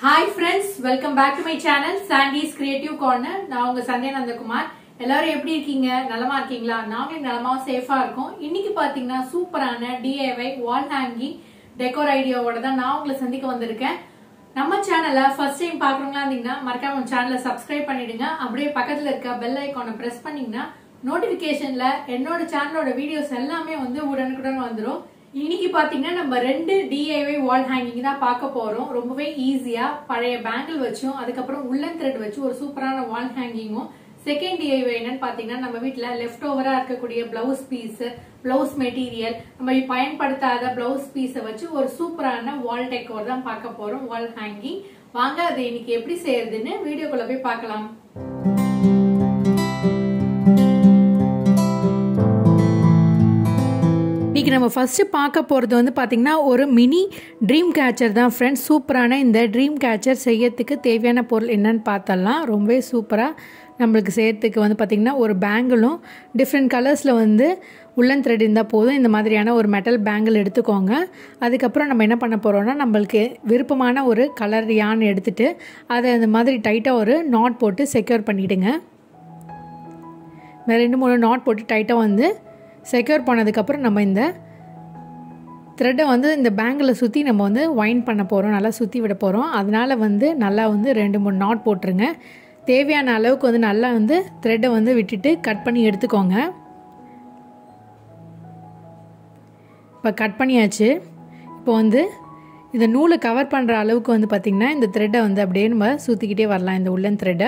hi friends welcome back to my channel Sandy's creative corner நான் உங்க சந்தியா நந்தகுமார் எல்லாரும் எப்படி இருக்கீங்க நலமா இருக்கீங்களா நாங்களும் நலமா சேஃபா இருக்கோம் இன்னைக்கு பாத்தீங்கன்னா சூப்பரான டிஏவை வால் ஹேங்கிங் டெக்கோர் ஐடியாவோட தான் நான் உங்களை சந்திக்க வந்திருக்கேன் நம்ம சேனலை ஃபர்ஸ்ட் டைம் பாக்குறவங்களா இருந்தீங்கன்னா மறக்காம நம்ம சேனலை சப்ஸ்கிரைப் பண்ணிடுங்க அப்படியே பக்கத்துல இருக்க பெல் ஐக்கானை பிரஸ் பண்ணீங்கன்னா நோட்டிபிகேஷன்ல என்னோட சேனலோட வீடியோஸ் எல்லாமே வந்து உடனுக்குடன் வந்துடும் இன்னைக்கு பாத்தீங்கன்னா நம்ம ரெண்டு டிஐவை வால் ஹேங்கிங் தான் பார்க்க போறோம் ரொம்பவே ஈஸியா பழைய பேங்கிள் வச்சும் அதுக்கப்புறம் உள்ளன் த்ரெட் வச்சு ஒரு சூப்பரான வால் ஹேங்கிங்கும் செகண்ட் டிஐவை என்னன்னு பாத்தீங்கன்னா நம்ம வீட்ல லெஃப்ட் ஓவரா இருக்கக்கூடிய பிளவுஸ் பீஸ் பிளவுஸ் மெட்டீரியல் நம்ம பயன்படுத்தாத பிளவுஸ் பீஸை வச்சு ஒரு சூப்பரான வால் டெக்கோர் தான் பார்க்க போறோம் வால் ஹேங்கிங் வாங்க அதை இன்னைக்கு எப்படி செய்யறதுன்னு வீடியோக்குள்ள போய் பார்க்கலாம் இன்றைக்கி நம்ம ஃபஸ்ட்டு பார்க்க போகிறது வந்து பார்த்திங்கன்னா ஒரு மினி ட்ரீம் கேச்சர் தான் ஃப்ரெண்ட்ஸ் சூப்பரான இந்த ட்ரீம் கேச்சர் செய்யறதுக்கு தேவையான பொருள் என்னன்னு பார்த்தலாம் ரொம்பவே சூப்பராக நம்மளுக்கு செய்யறதுக்கு வந்து பார்த்திங்கன்னா ஒரு பேங்கிளும் டிஃப்ரெண்ட் கலர்ஸில் வந்து உள்ளன் த்ரெட் இருந்தால் போதும் இந்த மாதிரியான ஒரு மெட்டல் பேங்கிள் எடுத்துக்கோங்க அதுக்கப்புறம் நம்ம என்ன பண்ண போகிறோம்னா நம்மளுக்கு விருப்பமான ஒரு கலர் யான் எடுத்துகிட்டு அதை இந்த மாதிரி டைட்டாக ஒரு நாட் போட்டு செக்யூர் பண்ணிவிடுங்க ரெண்டு மூணு நாட் போட்டு டைட்டாக வந்து செக்யூர் பண்ணதுக்கப்புறம் நம்ம இந்த த்ரெட்டை வந்து இந்த பேங்கில் சுற்றி நம்ம வந்து வைன் பண்ண போகிறோம் நல்லா சுற்றி விட போகிறோம் அதனால் வந்து நல்லா வந்து ரெண்டு மூணு நாட் போட்டுருங்க தேவையான அளவுக்கு வந்து நல்லா வந்து த்ரெட்டை வந்து விட்டுட்டு கட் பண்ணி எடுத்துக்கோங்க இப்போ கட் பண்ணியாச்சு இப்போ வந்து இந்த நூலை கவர் பண்ணுற அளவுக்கு வந்து பார்த்திங்கன்னா இந்த த்ரெட்டை வந்து அப்படியே நம்ம சுற்றிக்கிட்டே வரலாம் இந்த உள்ளன் த்ரெட்டை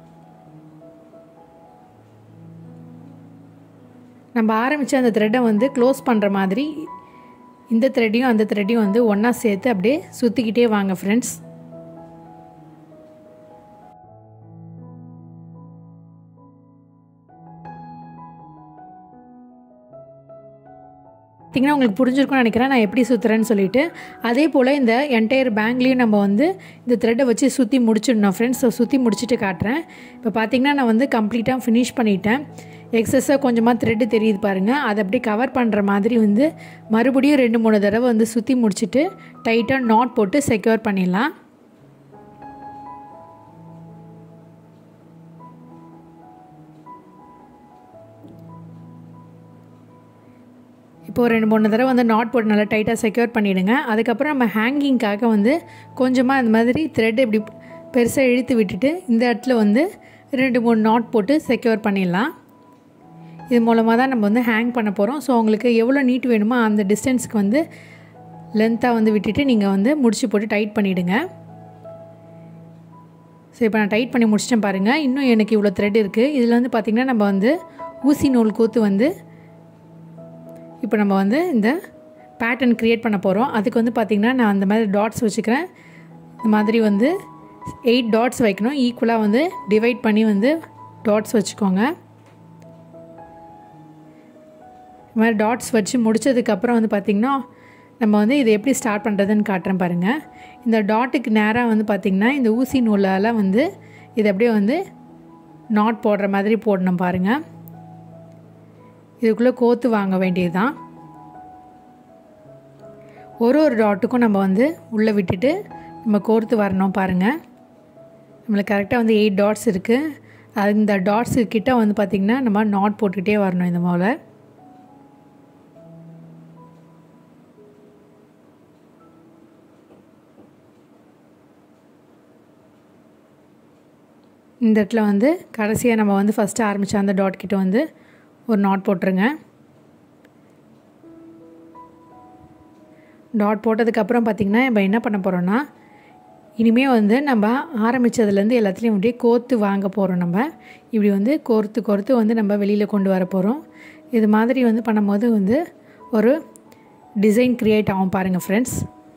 நம்ம ஆரம்பித்த அந்த த்ரெட்டை வந்து க்ளோஸ் பண்ணுற மாதிரி இந்த த்ரெட்டையும் அந்த த்ரெட்டையும் வந்து ஒன்றா சேர்த்து அப்படியே சுற்றிக்கிட்டே வாங்க ஃப்ரெண்ட்ஸ் பார்த்திங்கன்னா உங்களுக்கு புரிஞ்சிருக்கும்னு நினைக்கிறேன் நான் எப்படி சுற்றுறேன்னு சொல்லிட்டு அதே போல் இந்த என்டையர் பேங்க்லேயும் நம்ம வந்து இந்த த்ரெட்டை வச்சு சுற்றி முடிச்சிடணும் ஃப்ரெண்ட்ஸ் சுற்றி முடிச்சுட்டு காட்டுறேன் இப்போ பார்த்திங்கன்னா நான் வந்து கம்ப்ளீட்டாக ஃபினிஷ் பண்ணிட்டேன் எக்ஸஸாக கொஞ்சமாக த்ரெட்டு தெரியுது பாருங்கள் அதை அப்படியே கவர் பண்ணுற மாதிரி வந்து மறுபடியும் ரெண்டு மூணு தடவை வந்து சுற்றி முடிச்சுட்டு டைட்டாக நாட் போட்டு செக்யூர் பண்ணிடலாம் இப்போது ரெண்டு மூணு தடவை வந்து நாட் போட்டு நல்லா டைட்டாக செக்யூர் பண்ணிவிடுங்க அதுக்கப்புறம் நம்ம ஹேங்கிங்க்காக வந்து கொஞ்சமாக இந்த மாதிரி த்ரெட் இப்படி பெருசாக இழுத்து விட்டுட்டு இந்த இடத்துல வந்து ரெண்டு மூணு நாட் போட்டு செக்யூர் பண்ணிடலாம் இது மூலமாக தான் நம்ம வந்து ஹேங் பண்ண போகிறோம் ஸோ உங்களுக்கு எவ்வளோ நீட் வேணுமோ அந்த டிஸ்டன்ஸ்க்கு வந்து லென்த்தாக வந்து விட்டுட்டு நீங்கள் வந்து முடிச்சு போட்டு டைட் பண்ணிவிடுங்க ஸோ இப்போ நான் டைட் பண்ணி முடிச்சிட்டேன் பாருங்கள் இன்னும் எனக்கு இவ்வளோ த்ரெட் இருக்குது இதில் வந்து பார்த்திங்கன்னா நம்ம வந்து ஊசி நூல் கூத்து வந்து இப்போ நம்ம வந்து இந்த பேட்டர்ன் க்ரியேட் பண்ண போகிறோம் அதுக்கு வந்து பார்த்திங்கன்னா நான் அந்த மாதிரி டாட்ஸ் வச்சுக்கிறேன் இந்த மாதிரி வந்து எயிட் டாட்ஸ் வைக்கணும் ஈக்குவலாக வந்து டிவைட் பண்ணி வந்து டாட்ஸ் வச்சுக்கோங்க இது மாதிரி டாட்ஸ் வச்சு முடித்ததுக்கப்புறம் வந்து பார்த்திங்கன்னா நம்ம வந்து இதை எப்படி ஸ்டார்ட் பண்ணுறதுன்னு காட்டுறேன் பாருங்கள் இந்த டாட்டுக்கு நேராக வந்து பார்த்திங்கன்னா இந்த ஊசி நூலால் வந்து இது அப்படியே வந்து நாட் போடுற மாதிரி போடணும் பாருங்கள் இதுக்குள்ளே கோத்து வாங்க வேண்டியது தான் ஒரு ஒரு டாட்டுக்கும் நம்ம வந்து உள்ளே விட்டுட்டு நம்ம கோர்த்து வரணும் பாருங்கள் நம்மளுக்கு கரெக்டாக வந்து எயிட் டாட்ஸ் இருக்குது அது இந்த டாட்ஸு கிட்ட வந்து பார்த்திங்கன்னா நம்ம நாட் போட்டுக்கிட்டே வரணும் இந்த போல் இந்த இடத்துல வந்து கடைசியாக நம்ம வந்து ஃபஸ்ட்டு ஆரம்பித்த அந்த டாட் கிட்ட வந்து ஒரு நாட் போட்டுருங்க டாட் போட்டதுக்கப்புறம் பார்த்திங்கன்னா நம்ம என்ன பண்ண போகிறோன்னா இனிமேல் வந்து நம்ம ஆரம்பித்ததுலேருந்து எல்லாத்துலேயும் அப்படியே கோர்த்து வாங்க போகிறோம் நம்ம இப்படி வந்து கோர்த்து கோர்த்து வந்து நம்ம வெளியில் கொண்டு வர போகிறோம் இது மாதிரி வந்து பண்ணும்போது வந்து ஒரு டிசைன் க்ரியேட் ஆகும் பாருங்கள் ஃப்ரெண்ட்ஸ்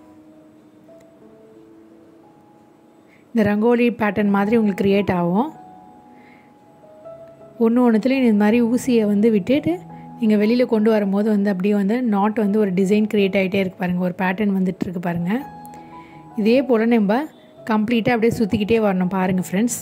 இந்த ரங்கோலி பேட்டர்ன் மாதிரி உங்களுக்கு க்ரியேட் ஆகும் ஒன்று ஒன்றுத்துலேயும் இந்த மாதிரி ஊசியை வந்து விட்டுட்டு நீங்கள் வெளியில் கொண்டு வரும்போது வந்து அப்படியே வந்து நாட் வந்து ஒரு டிசைன் க்ரியேட் ஆகிட்டே இருக்கு பாருங்கள் ஒரு பேட்டர்ன் வந்துட்டுருக்கு பாருங்கள் இதே போல் நம்ம கம்ப்ளீட்டாக அப்படியே சுற்றிக்கிட்டே வரணும் பாருங்கள் ஃப்ரெண்ட்ஸ்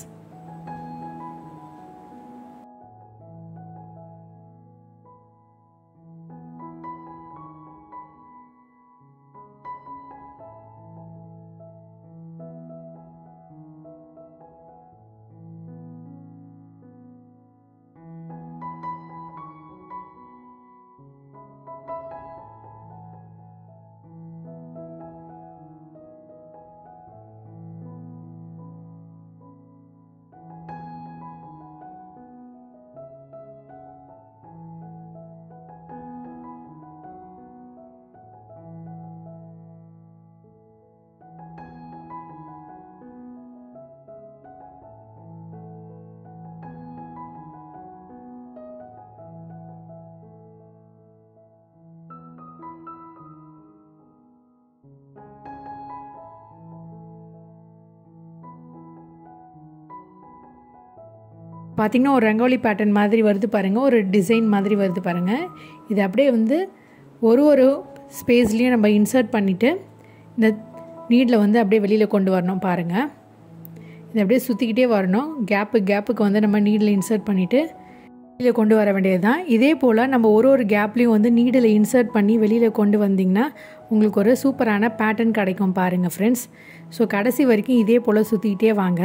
பார்த்திங்கன்னா ஒரு ரங்கோலி பேட்டர்ன் மாதிரி வருது பாருங்கள் ஒரு டிசைன் மாதிரி வருது பாருங்கள் இது அப்படியே வந்து ஒரு ஒரு ஸ்பேஸ்லேயும் நம்ம இன்சர்ட் பண்ணிவிட்டு இந்த நீடில் வந்து அப்படியே வெளியில் கொண்டு வரணும் பாருங்கள் இது அப்படியே சுற்றிக்கிட்டே வரணும் கேப்பு கேப்புக்கு வந்து நம்ம நீடில் இன்சர்ட் பண்ணிவிட்டு வெளியில் கொண்டு வர வேண்டியது தான் இதே போல் நம்ம ஒரு ஒரு கேப்லேயும் வந்து நீடில் இன்சர்ட் பண்ணி வெளியில் கொண்டு வந்திங்கன்னா உங்களுக்கு ஒரு சூப்பரான பேட்டர்ன் கிடைக்கும் பாருங்கள் ஃப்ரெண்ட்ஸ் ஸோ கடைசி வரைக்கும் இதே போல் சுற்றிக்கிட்டே வாங்க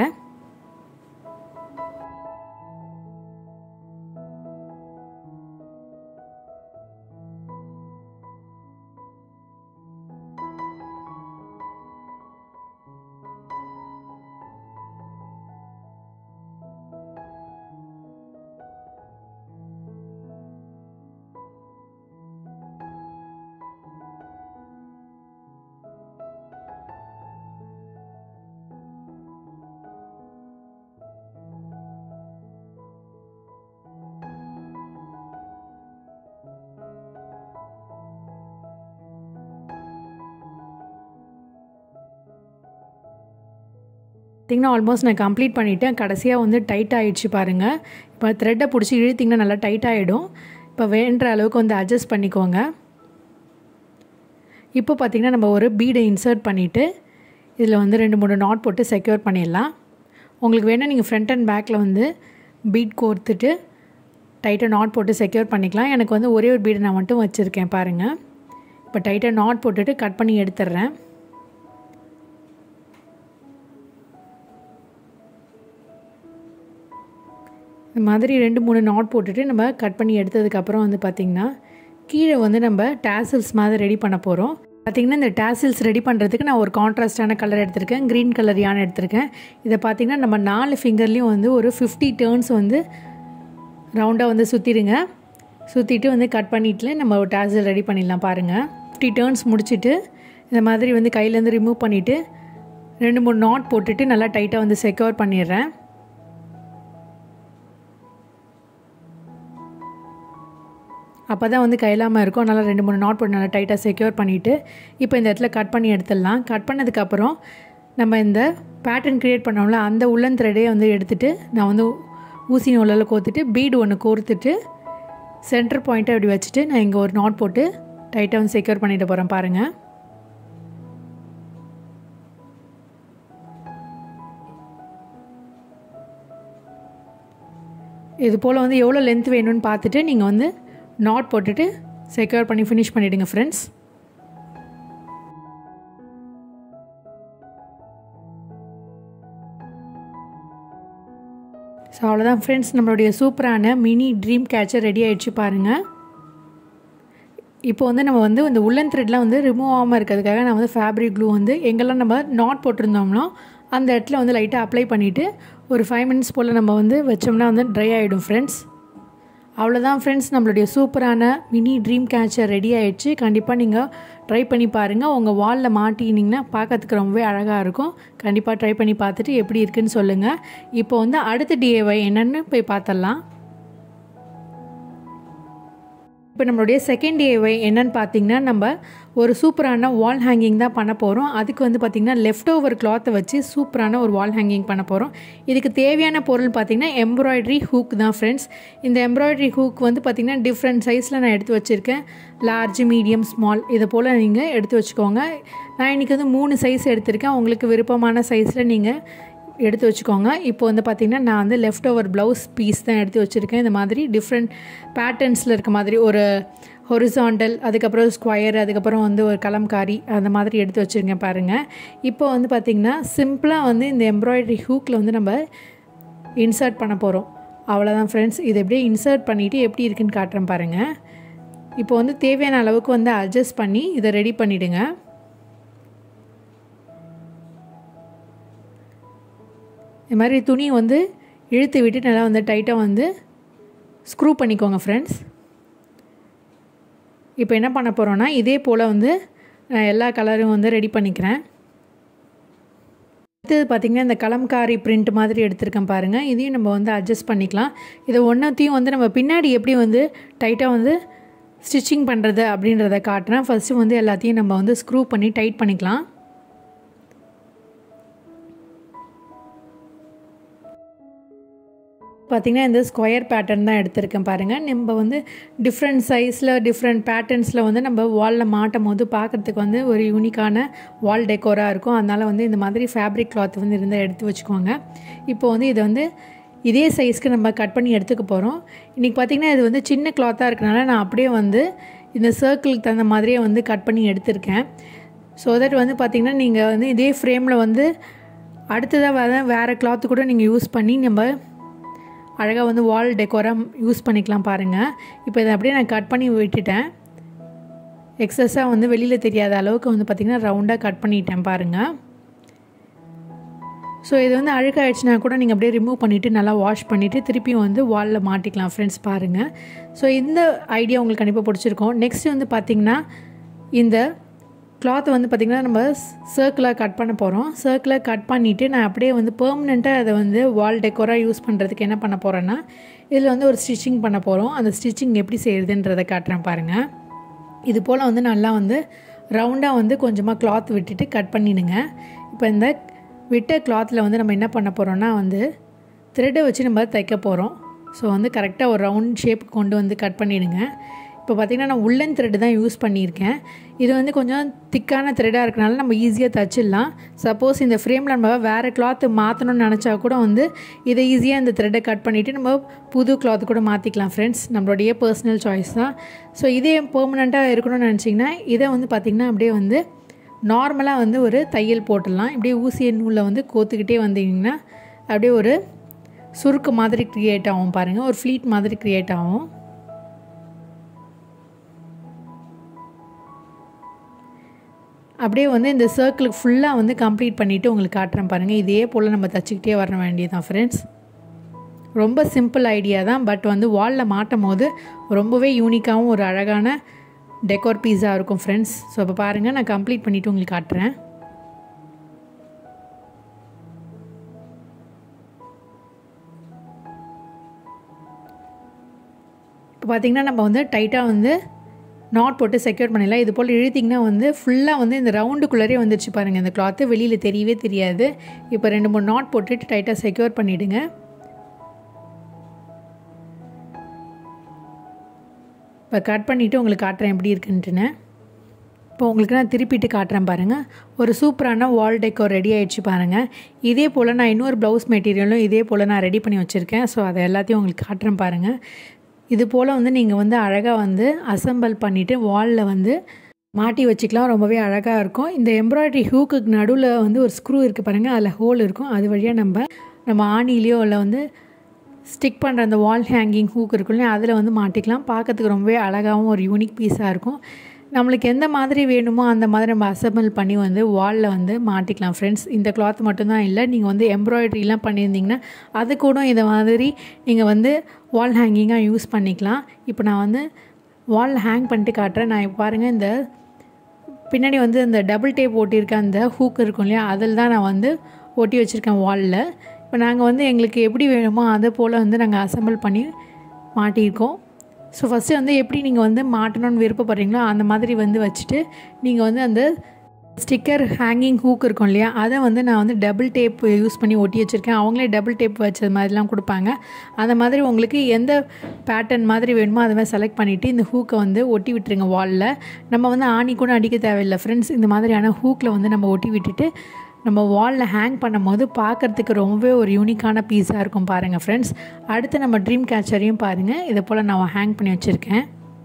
பார்த்திங்கன்னா ஆல்மோஸ்ட் நான் கம்ப்ளீட் பண்ணிவிட்டேன் கடைசியாக வந்து டைட் ஆகிடுச்சு பாருங்கள் இப்போ த்ரெட்டை பிடிச்சி இழுத்திங்கன்னா நல்லா டைட் ஆகிடும் இப்போ வேண்ட அளவுக்கு வந்து அட்ஜஸ்ட் பண்ணிக்கோங்க இப்போ பார்த்திங்கன்னா நம்ம ஒரு பீடை இன்சர்ட் பண்ணிவிட்டு இதில் வந்து ரெண்டு மூணு நாட் போட்டு செக்யூர் பண்ணிடலாம் உங்களுக்கு வேணால் நீங்கள் ஃப்ரண்ட் அண்ட் பேக்கில் வந்து பீட் கோர்த்துட்டு டைட்டாக நாட் போட்டு செக்யூர் பண்ணிக்கலாம் எனக்கு வந்து ஒரே ஒரு பீடை நான் மட்டும் வச்சுருக்கேன் பாருங்கள் இப்போ டைட்டாக நாட் போட்டுட்டு கட் பண்ணி எடுத்துடுறேன் இந்த மாதிரி ரெண்டு மூணு நாட் போட்டுட்டு நம்ம கட் பண்ணி எடுத்ததுக்கப்புறம் வந்து பார்த்திங்கன்னா கீழே வந்து நம்ம டேசில்ஸ் மாதிரி ரெடி பண்ண போகிறோம் பார்த்திங்கன்னா இந்த டேசில்ஸ் ரெடி பண்ணுறதுக்கு நான் ஒரு கான்ட்ராஸ்டான கலர் எடுத்திருக்கேன் க்ரீன் கலர் யானை எடுத்திருக்கேன் இதை பார்த்திங்கன்னா நம்ம நாலு ஃபிங்கர்லேயும் வந்து ஒரு ஃபிஃப்டி டேர்ன்ஸ் வந்து ரவுண்டாக வந்து சுற்றிடுங்க சுற்றிட்டு வந்து கட் பண்ணிட்டு நம்ம ஒரு டேசில் ரெடி பண்ணிடலாம் பாருங்கள் ஃபிஃப்டி டேர்ன்ஸ் முடிச்சுட்டு இந்த மாதிரி வந்து கையிலேருந்து ரிமூவ் பண்ணிவிட்டு ரெண்டு மூணு நாட் போட்டுட்டு நல்லா டைட்டாக வந்து செக்யூர் பண்ணிடுறேன் அப்போ தான் வந்து கையிலாமல் இருக்கும் அதனால் ரெண்டு மூணு நாட் போட்டு நல்லா டைட்டாக செக்யூர் பண்ணிவிட்டு இப்போ இந்த இடத்துல கட் பண்ணி எடுத்துடலாம் கட் பண்ணதுக்கப்புறம் நம்ம இந்த பேட்டர்ன் க்ரியேட் பண்ணோம்ல அந்த உள்ளன் த்ரெடே வந்து எடுத்துகிட்டு நான் வந்து ஊசி நூலில் கோத்துட்டு பீடு ஒன்று கோர்த்துட்டு சென்டர் பாயிண்ட்டை அப்படி வச்சுட்டு நான் இங்கே ஒரு நாட் போட்டு டைட்டாக வந்து செக்யூர் பண்ணிட்டு போகிறேன் பாருங்கள் இது போல் வந்து எவ்வளோ லென்த் வேணும்னு பார்த்துட்டு நீங்கள் வந்து நாட் போட்டுட்டு செக்யூர் பண்ணி ஃபினிஷ் பண்ணிவிடுங்க ஃப்ரெண்ட்ஸ் ஸோ அவ்வளோதான் ஃப்ரெண்ட்ஸ் நம்மளுடைய சூப்பரான மினி ட்ரீம் கேச்சர் ரெடி ஆகிடுச்சு பாருங்கள் இப்போ வந்து நம்ம வந்து இந்த உள்ளன் த்ரெட்லாம் வந்து ரிமூவ் ஆகாமல் இருக்கிறதுக்காக நான் வந்து ஃபேப்ரிக் க்ளூ வந்து எங்கெல்லாம் நம்ம நாட் போட்டிருந்தோம்னோ அந்த இடத்துல வந்து லைட்டாக அப்ளை பண்ணிவிட்டு ஒரு ஃபைவ் மினிட்ஸ் போல் நம்ம வந்து வச்சோம்னா வந்து ட்ரை ஆகிடும் ஃப்ரெண்ட்ஸ் அவ்வளோதான் ஃப்ரெண்ட்ஸ் நம்மளுடைய சூப்பரான மினி ட்ரீம் கேச்சர் ரெடி ஆகிடுச்சு கண்டிப்பாக நீங்கள் ட்ரை பண்ணி பாருங்கள் உங்கள் வாலில் மாட்டினீங்கன்னா பார்க்கறதுக்கு ரொம்பவே அழகாக இருக்கும் கண்டிப்பாக ட்ரை பண்ணி பார்த்துட்டு எப்படி இருக்குன்னு சொல்லுங்கள் இப்போ வந்து அடுத்த டிஏஒய் என்னென்னு போய் பார்த்துடலாம் இப்போ நம்மளுடைய செகண்ட் ஏவை என்னன்னு பார்த்தீங்கன்னா நம்ம ஒரு சூப்பரான வால் ஹேங்கிங் தான் பண்ண போகிறோம் அதுக்கு வந்து பார்த்திங்கன்னா லெஃப்ட் ஓவர் கிளாத்தை வச்சு சூப்பரான ஒரு வால் ஹேங்கிங் பண்ண போகிறோம் இதுக்கு தேவையான பொருள் பார்த்திங்கன்னா எம்ப்ராய்டரி ஹூக் தான் ஃப்ரெண்ட்ஸ் இந்த எம்ப்ராய்டரி ஹூக் வந்து பார்த்திங்கன்னா டிஃப்ரெண்ட் சைஸில் நான் எடுத்து வச்சுருக்கேன் லார்ஜ் மீடியம் ஸ்மால் இதை போல் நீங்கள் எடுத்து வச்சுக்கோங்க நான் இன்றைக்கி வந்து மூணு சைஸ் எடுத்திருக்கேன் உங்களுக்கு விருப்பமான சைஸில் நீங்கள் எடுத்து வச்சுக்கோங்க இப்போ வந்து பார்த்திங்கன்னா நான் வந்து லெஃப்ட் ஓவர் ப்ளவுஸ் பீஸ் தான் எடுத்து வச்சுருக்கேன் இந்த மாதிரி டிஃப்ரெண்ட் பேட்டர்ன்ஸில் இருக்க மாதிரி ஒரு ஹொரிசாண்டல் அதுக்கப்புறம் ஸ்கொயர் அதுக்கப்புறம் வந்து ஒரு கலம்காரி அந்த மாதிரி எடுத்து வச்சுருக்கேன் பாருங்கள் இப்போ வந்து பார்த்திங்கன்னா சிம்பிளாக வந்து இந்த எம்ப்ராய்டரி ஹூக்கில் வந்து நம்ம இன்சர்ட் பண்ண போகிறோம் அவ்வளோதான் ஃப்ரெண்ட்ஸ் இதை எப்படியே இன்சர்ட் பண்ணிவிட்டு எப்படி இருக்குன்னு காட்டுறேன் பாருங்கள் இப்போ வந்து தேவையான அளவுக்கு வந்து அட்ஜஸ்ட் பண்ணி இதை ரெடி பண்ணிவிடுங்க இது மாதிரி துணி வந்து இழுத்து விட்டு நல்லா வந்து டைட்டாக வந்து ஸ்க்ரூ பண்ணிக்கோங்க ஃப்ரெண்ட்ஸ் இப்போ என்ன பண்ண போகிறோன்னா இதே போல் வந்து நான் எல்லா கலரும் வந்து ரெடி பண்ணிக்கிறேன் அடுத்தது பார்த்திங்கன்னா இந்த கலம்காரி பிரிண்ட் மாதிரி எடுத்திருக்கேன் பாருங்கள் இதையும் நம்ம வந்து அட்ஜஸ்ட் பண்ணிக்கலாம் இதை ஒன்றத்தையும் வந்து நம்ம பின்னாடி எப்படி வந்து டைட்டாக வந்து ஸ்டிச்சிங் பண்ணுறது அப்படின்றத காட்டுறேன் ஃபஸ்ட்டு வந்து எல்லாத்தையும் நம்ம வந்து ஸ்க்ரூ பண்ணி டைட் பண்ணிக்கலாம் பார்த்திங்கன்னா இந்த ஸ்கொயர் பேட்டர்ன் தான் எடுத்திருக்கேன் பாருங்கள் நம்ம வந்து டிஃப்ரெண்ட் சைஸில் டிஃப்ரெண்ட் பேட்டர்ன்ஸில் வந்து நம்ம வாலில் மாட்டும் போது பார்க்குறதுக்கு வந்து ஒரு யூனிக்கான வால் டெக்கோராக இருக்கும் அதனால் வந்து இந்த மாதிரி ஃபேப்ரிக் கிளாத் வந்து இருந்தால் எடுத்து வச்சுக்கோங்க இப்போ வந்து இதை வந்து இதே சைஸ்க்கு நம்ம கட் பண்ணி எடுத்துக்க போகிறோம் இன்றைக்கி பார்த்திங்கன்னா இது வந்து சின்ன கிளாத்தாக இருக்கனால நான் அப்படியே வந்து இந்த சர்க்கிளுக்கு தகுந்த மாதிரியே வந்து கட் பண்ணி எடுத்திருக்கேன் ஸோ தட் வந்து பார்த்திங்கன்னா நீங்கள் வந்து இதே ஃப்ரேமில் வந்து அடுத்ததாக வர வேறு கிளாத்து கூட நீங்கள் யூஸ் பண்ணி நம்ம அழகாக வந்து வால் டெக்கோராக யூஸ் பண்ணிக்கலாம் பாருங்கள் இப்போ இதை அப்படியே நான் கட் பண்ணி விட்டுட்டேன் எக்ஸஸாக வந்து வெளியில் தெரியாத அளவுக்கு வந்து பார்த்திங்கன்னா ரவுண்டாக கட் பண்ணிட்டேன் பாருங்கள் ஸோ இது வந்து அழுக்காயிடுச்சுனா கூட நீங்கள் அப்படியே ரிமூவ் பண்ணிவிட்டு நல்லா வாஷ் பண்ணிவிட்டு திருப்பியும் வந்து வாலில் மாட்டிக்கலாம் ஃப்ரெண்ட்ஸ் பாருங்கள் ஸோ இந்த ஐடியா உங்களுக்கு கண்டிப்பாக பிடிச்சிருக்கோம் நெக்ஸ்ட் வந்து பார்த்திங்கன்னா இந்த கிளாத் வந்து பார்த்திங்கன்னா நம்ம சர்க்கிளாக கட் பண்ண போகிறோம் சர்க்கிளாக கட் பண்ணிவிட்டு நான் அப்படியே வந்து பெர்மனெண்ட்டாக அதை வந்து வால் டெக்கோராக யூஸ் பண்ணுறதுக்கு என்ன பண்ண போகிறேன்னா இதில் வந்து ஒரு ஸ்டிச்சிங் பண்ண போகிறோம் அந்த ஸ்டிச்சிங் எப்படி செய்யுதுன்றதை காட்டுறேன் பாருங்கள் இது போல் வந்து நல்லா வந்து ரவுண்டாக வந்து கொஞ்சமாக கிளாத் விட்டுட்டு கட் பண்ணிடுங்க இப்போ இந்த விட்ட கிளாத்தில் வந்து நம்ம என்ன பண்ண போகிறோம்னா வந்து த்ரெட்டை வச்சு நம்ம தைக்க போகிறோம் ஸோ வந்து கரெக்டாக ஒரு ரவுண்ட் ஷேப் கொண்டு வந்து கட் பண்ணிவிடுங்க இப்போ பார்த்திங்கன்னா நான் உள்ளன் த்ரெட்டு தான் யூஸ் பண்ணியிருக்கேன் இது வந்து கொஞ்சம் திக்கான த்ரெட்டாக இருக்கனால நம்ம ஈஸியாக தச்சிடலாம் சப்போஸ் இந்த ஃப்ரேமில் நம்ம வேறு கிளாத்து மாற்றணும்னு நினச்சா கூட வந்து இதை ஈஸியாக இந்த த்ரெட்டை கட் பண்ணிவிட்டு நம்ம புது கிளாத் கூட மாற்றிக்கலாம் ஃப்ரெண்ட்ஸ் நம்மளுடைய பர்சனல் சாய்ஸ் தான் ஸோ இதே பெர்மனெண்ட்டாக இருக்கணும்னு நினச்சிங்கன்னா இதை வந்து பார்த்திங்கன்னா அப்படியே வந்து நார்மலாக வந்து ஒரு தையல் போட்டுடலாம் இப்படியே ஊசிய நூலில் வந்து கோத்துக்கிட்டே வந்தீங்கன்னா அப்படியே ஒரு சுருக்கு மாதிரி க்ரியேட் ஆகும் பாருங்கள் ஒரு ஃப்ளீட் மாதிரி க்ரியேட் ஆகும் அப்படியே வந்து இந்த சர்க்கிளுக்கு ஃபுல்லாக வந்து கம்ப்ளீட் பண்ணிவிட்டு உங்களுக்கு காட்டுறேன் பாருங்கள் இதே போல் நம்ம தச்சுக்கிட்டே வர வேண்டியதுதான் ஃப்ரெண்ட்ஸ் ரொம்ப சிம்பிள் ஐடியா தான் பட் வந்து வாலில் மாட்டும் போது ரொம்பவே யூனிக்காகவும் ஒரு அழகான டெக்கோர் பீஸாக இருக்கும் ஃப்ரெண்ட்ஸ் ஸோ இப்போ பாருங்கள் நான் கம்ப்ளீட் பண்ணிவிட்டு உங்களுக்கு காட்டுறேன் இப்போ பார்த்திங்கன்னா நம்ம வந்து டைட்டாக வந்து நாட் போட்டு செக்யூர் பண்ணிடலாம் இது போல் இழுத்திங்கன்னா வந்து ஃபுல்லாக வந்து இந்த ரவுண்டுக்குள்ளரே வந்துருச்சு பாருங்கள் இந்த கிளாத்து வெளியில் தெரியவே தெரியாது இப்போ ரெண்டு மூணு நாட் போட்டுட்டு டைட்டாக செக்யூர் பண்ணிவிடுங்க இப்போ கட் பண்ணிவிட்டு உங்களுக்கு காட்டுறேன் எப்படி இருக்குன்ட்டுன்னு இப்போ உங்களுக்கு நான் திருப்பிட்டு காட்டுறேன் பாருங்கள் ஒரு சூப்பரான வால் டெக்கோர் ரெடி ஆகிடுச்சு பாருங்கள் இதே போல் நான் இன்னொரு ப்ளவுஸ் மெட்டீரியலும் இதே போல் நான் ரெடி பண்ணி வச்சுருக்கேன் ஸோ அதை எல்லாத்தையும் உங்களுக்கு காட்டுறேன் பாருங்கள் இது போல் வந்து நீங்கள் வந்து அழகாக வந்து அசம்பிள் பண்ணிவிட்டு வாலில் வந்து மாட்டி வச்சுக்கலாம் ரொம்பவே அழகாக இருக்கும் இந்த எம்ப்ராய்டரி ஹூக்குக்கு நடுவில் வந்து ஒரு ஸ்க்ரூ இருக்குது பாருங்கள் அதில் ஹோல் இருக்கும் அது வழியாக நம்ம நம்ம ஆணிலேயோ இல்லை வந்து ஸ்டிக் பண்ணுற அந்த வால் ஹேங்கிங் ஹூக் இருக்குல்ல அதில் வந்து மாட்டிக்கலாம் பார்க்கறதுக்கு ரொம்பவே அழகாகவும் ஒரு யூனிக் பீஸாக இருக்கும் நம்மளுக்கு எந்த மாதிரி வேணுமோ அந்த மாதிரி நம்ம அசம்பிள் பண்ணி வந்து வாலில் வந்து மாட்டிக்கலாம் ஃப்ரெண்ட்ஸ் இந்த கிளாத் மட்டும்தான் இல்லை நீங்கள் வந்து எம்ப்ராய்டரிலாம் பண்ணியிருந்தீங்கன்னா அது கூட இதை மாதிரி நீங்கள் வந்து வால் ஹேங்கிங்காக யூஸ் பண்ணிக்கலாம் இப்போ நான் வந்து வால் ஹேங் பண்ணிட்டு காட்டுறேன் நான் பாருங்கள் இந்த பின்னாடி வந்து இந்த டபுள் டேப் ஒட்டியிருக்க அந்த ஹூக் இருக்கும் இல்லையா அதில் தான் நான் வந்து ஒட்டி வச்சுருக்கேன் வாலில் இப்போ நாங்கள் வந்து எங்களுக்கு எப்படி வேணுமோ அதை போல் வந்து நாங்கள் அசம்பிள் பண்ணி மாட்டியிருக்கோம் ஸோ ஃபஸ்ட்டு வந்து எப்படி நீங்கள் வந்து மாட்டணும்னு விருப்பப்படுறீங்களோ அந்த மாதிரி வந்து வச்சுட்டு நீங்கள் வந்து அந்த ஸ்டிக்கர் ஹேங்கிங் ஹூக் இருக்கும் இல்லையா அதை வந்து நான் வந்து டபுள் டேப் யூஸ் பண்ணி ஒட்டி வச்சுருக்கேன் அவங்களே டபுள் டேப் வச்சது மாதிரிலாம் கொடுப்பாங்க அந்த மாதிரி உங்களுக்கு எந்த பேட்டர்ன் மாதிரி வேணுமோ அதை மாதிரி செலக்ட் பண்ணிவிட்டு இந்த ஹூக்கை வந்து ஒட்டி விட்டுருங்க வாலில் நம்ம வந்து ஆணி கூட அடிக்க தேவையில்லை ஃப்ரெண்ட்ஸ் இந்த மாதிரியான ஹூக்கில் வந்து நம்ம ஒட்டி விட்டுட்டு நம்ம வாலில் ஹேங் பண்ணும்போது பார்க்குறதுக்கு ரொம்பவே ஒரு யூனிக்கான பீஸாக இருக்கும் பாருங்கள் ஃப்ரெண்ட்ஸ் அடுத்து நம்ம ட்ரீம் கேச்சரையும் பாருங்கள் இதை போல் நான் ஹேங் பண்ணி வச்சுருக்கேன்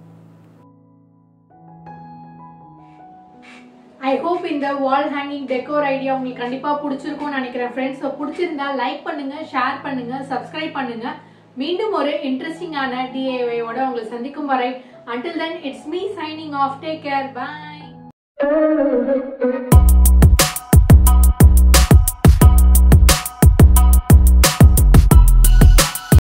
ஐ ஹோப் இந்த வால் ஹேங்கிங் டெக்கோர் ஐடியா உங்களுக்கு கண்டிப்பாக பிடிச்சிருக்கும்னு நினைக்கிறேன் ஃப்ரெண்ட்ஸ் ஸோ பிடிச்சிருந்தா லைக் பண்ணுங்க ஷேர் பண்ணுங்க சப்ஸ்கிரைப் பண்ணுங்க மீண்டும் ஒரு இன்ட்ரெஸ்டிங்கான டிஏவையோட உங்களை சந்திக்கும் வரை until then it's me signing off take care bye